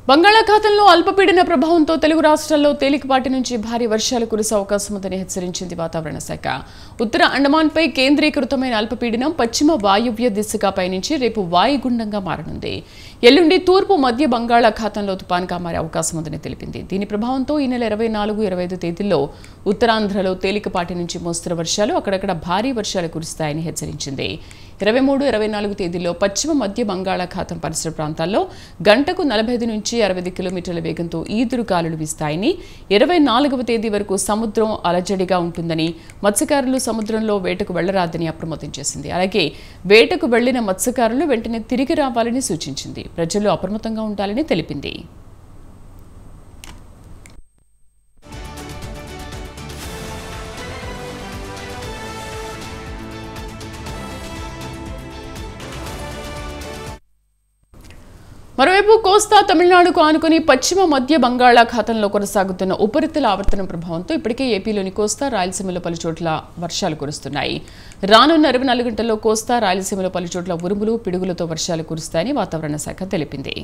బంగాళాఖాతంలో అల్పపీడన ప్రభావంతో తెలుగు రాష్ట్రాల్లో తేలికపాటి నుంచి భారీ వర్షాలు కురిసే అవకాశం ఉందని హెచ్చరించింది వాతావరణ శాఖ ఉత్తర అండమాన్పై కేంద్రీకృతమైన అల్పపీడనం పశ్చిమ వాయువ్య దిశగా పయనించి రేపు వాయుగుండంగా మారనుంది ఎల్లుండి తూర్పు మధ్య బంగాళాఖాతంలో తుపాన్గా మారే అవకాశం ఉందని తెలిపింది దీని ప్రభావంతో ఈ నెల ఇరవై నాలుగు ఇరవై ఐదు తేదీల్లో ఉత్తరాంధ్రలో తేలికపాటి నుంచి మోస్తరు వర్షాలు అక్కడక్కడ భారీ వర్షాలు కురుస్తాయని హెచ్చరించింది ఇరవై మూడు ఇరవై నాలుగు తేదీల్లో పశ్చిమ మధ్య బంగాళాఖాతం పరిసర ప్రాంతాల్లో గంటకు నలభై ఐదు నుంచి అరవై కిలోమీటర్ల వేగంతో ఈదురు గాలులు వీస్తాయని ఇరవై నాలుగవ తేదీ వరకు సముద్రం అలజడిగా ఉంటుందని మత్స్యకారులు సముద్రంలో వేటకు వెళ్లరాదని అప్రమత్తం చేసింది అలాగే వేటకు వెళ్లిన మత్స్యకారులు వెంటనే తిరిగి రావాలని సూచించింది ప్రజలు అప్రమత్తంగా ఉండాలని తెలిపింది మరోవైపు కోస్తా తమిళనాడుకు ఆనుకుని పశ్చిమ మధ్య బంగాళాఖాతంలో కొనసాగుతున్న ఉపరితల ఆవర్తనం ప్రభావంతో ఇప్పటికే ఏపీలోని కోస్తా రాయలసీమలో పలు చోట్ల వర్షాలు కురుస్తున్నాయి రానున్న ఇరవై నాలుగు గంటల్లో కోస్తా రాయలసీమలో పలు చోట్ల ఉరుములు పిడుగులతో వర్షాలు కురుస్తాయని వాతావరణ శాఖ తెలిపింది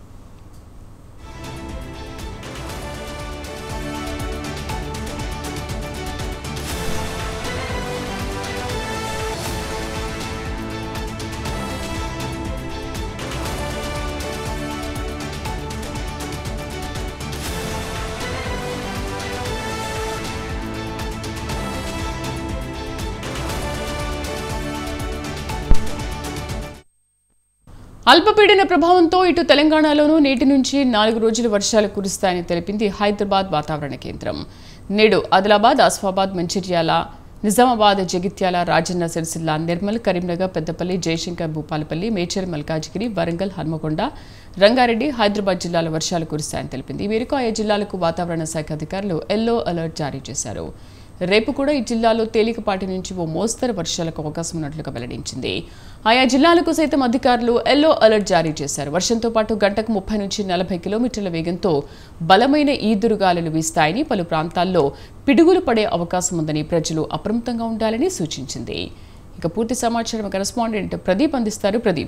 అల్పపీడన ప్రభావంతో ఇటు తెలంగాణలోనూ నేటి నుంచి నాలుగు రోజులు వర్షాలు కురుస్తాయని తెలిపింది హైదరాబాద్ వాతావరణ కేంద్రం నేడు ఆదిలాబాద్ ఆస్ఫాబాద్ మంచిర్యాల నిజామాబాద్ జగిత్యాల రాజన్న సిరిసిల్ల నిర్మల్ కరీంనగర్ పెద్దపల్లి జయశంకర్ భూపాలపల్లి మేచర్ మల్కాజ్గిరి వరంగల్ హన్మకొండ రంగారెడ్డి హైదరాబాద్ జిల్లాల వర్షాలు కురుస్తాయని తెలిపింది ఈ మేరకు ఆయా జిల్లాలకు వాతావరణ శాఖ అధికారులు ఎల్లో అలర్ట్ జారీ చేశారు రేపు కూడా ఈ జిల్లాలో తేలికపాటి నుంచి ఓ మోస్తరు వర్షాలకు అవకాశం ఉన్నట్లుగా వెల్లడించింది ఆయా జిల్లాలకు సైతం అధికారులు ఎల్లో అలర్ట్ జారీ చేశారు వర్షంతో పాటు గంటకు ముప్పై నుంచి నలభై కిలోమీటర్ల వేగంతో బలమైన ఈదురుగాలులు వీస్తాయని పలు ప్రాంతాల్లో పిడుగులు పడే అవకాశం ఉందని ప్రజలు అప్రమత్తంగా ఉండాలని సూచించింది ఇక పూర్తి సమాచారం కరెస్పాండెంట్ ప్రదీప్ అందిస్తారు Pradeep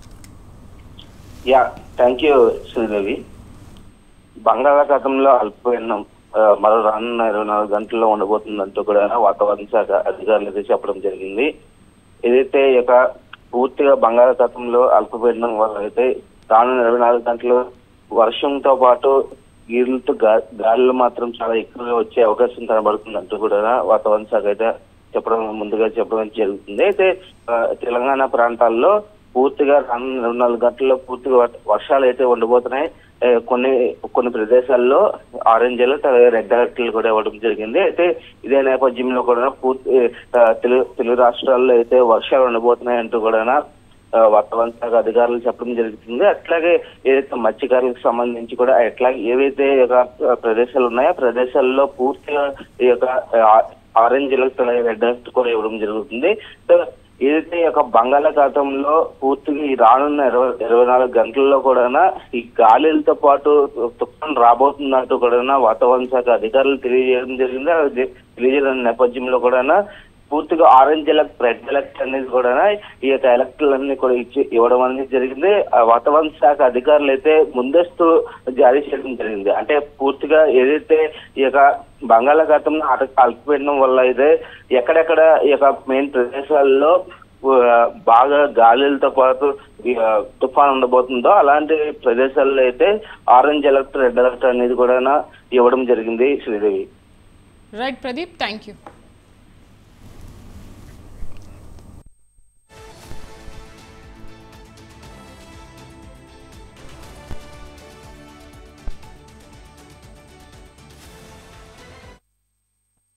yeah thank you Sridevi బంగాళాఖాతంలో అల్పపీడనం ఆ, మరో రానున్న ఇరవై నాలుగు గంటల్లో ఉండబోతుందంటూ కూడా వాతావరణ శాఖ అధికారులు అయితే చెప్పడం జరిగింది ఏదైతే ఈ యొక్క పూర్తిగా బంగాళాఖాతంలో అల్పపీడనం వల్ల అయితే రానున్న ఇరవై నాలుగు గంటలు వర్షంతో పాటు గీరులతో గా- గాలులు మాత్రం చాలా ఎక్కువగా వచ్చే అవకాశం కనబడుతుందంటూ కూడా వాతావరణ శాఖ అయితే చెప్పడం ముందుగా చెప్పడం జరుగుతుంది అయితే ఆ, తెలంగాణ ప్రాంతాల్లో పూర్తిగా రానున్న ఇరవై నాలుగు గంటల్లో పూర్తిగా వ- వర్షాలు అయితే ఉండబోతున్నాయి ఏ, కొన్ని కొన్ని ప్రదేశాల్లో ఆరెంజ్ అలర్ట్ అలాగే రెడ్ అలర్ట్లు కూడా ఇవ్వడం జరిగింది అయితే ఇదే నేపథ్యంలో కూడా పూర్తి ఆ, తెలుగు తెలుగు రాష్ట్రాల్లో అయితే వర్షాలు ఉండబోతున్నాయి అంటూ కూడా ఆ, వాతావరణ శాఖ అధికారులు చెప్పడం జరుగుతుంది అట్లాగే ఏదైతే మత్స్యకారులకు సంబంధించి కూడా అట్లాగే ఏవైతే ఈ యొక్క ప్రదేశాలు ఉన్నాయో ఆ ప్రదేశాల్లో పూర్తిగా ఈ యొక్క ఆ, ఆరెంజ్ అలర్ట్ అలాగే రెడ్ అలర్ట్ కూడా ఇవ్వడం జరుగుతుంది సో ఏదైతే ఈ యొక్క బంగాళాఖాతంలో పూర్తిగా ఈ రానున్న ఇరవై ఇరవై నాలుగు గంటల్లో కూడా ఈ గాలిలతో పాటు తుఫాన్ రాబోతున్నట్టు కూడా వాతావరణ శాఖ అధికారులు తెలియజేయడం జరిగింది అది తెలియజేయడం నేపథ్యంలో కూడా పూర్తిగా ఆరెంజ్ ఎలక్ట్ రెడ్ ఎలక్ట్ అనేది కూడా ఈ యొక్క ఎలక్ట్లన్నీ కూడా ఇచ్చి ఇవ్వడం అనేది జరిగింది ఆ వాతావరణ శాఖ అధికారులు అయితే ముందస్తు జారీ చేయడం జరిగింది అంటే పూర్తిగా ఏదైతే ఈ యొక్క బంగాళాఖాతం అట అల్పపీడనం వల్ల అయితే ఎక్కడెక్కడ ఈ యొక్క మెయిన్ ప్రదేశాల్లో ఆ, బాగా గాలులతో పాటు ఈ, ఆ, తుఫాన్ ఉండబోతుందో అలాంటి ప్రదేశాల్లో అయితే ఆరెంజ్ అలర్ట్ రెడ్ అలర్ట్ అనేది కూడా ఇవ్వడం జరిగింది Sridevi right Pradeep thank you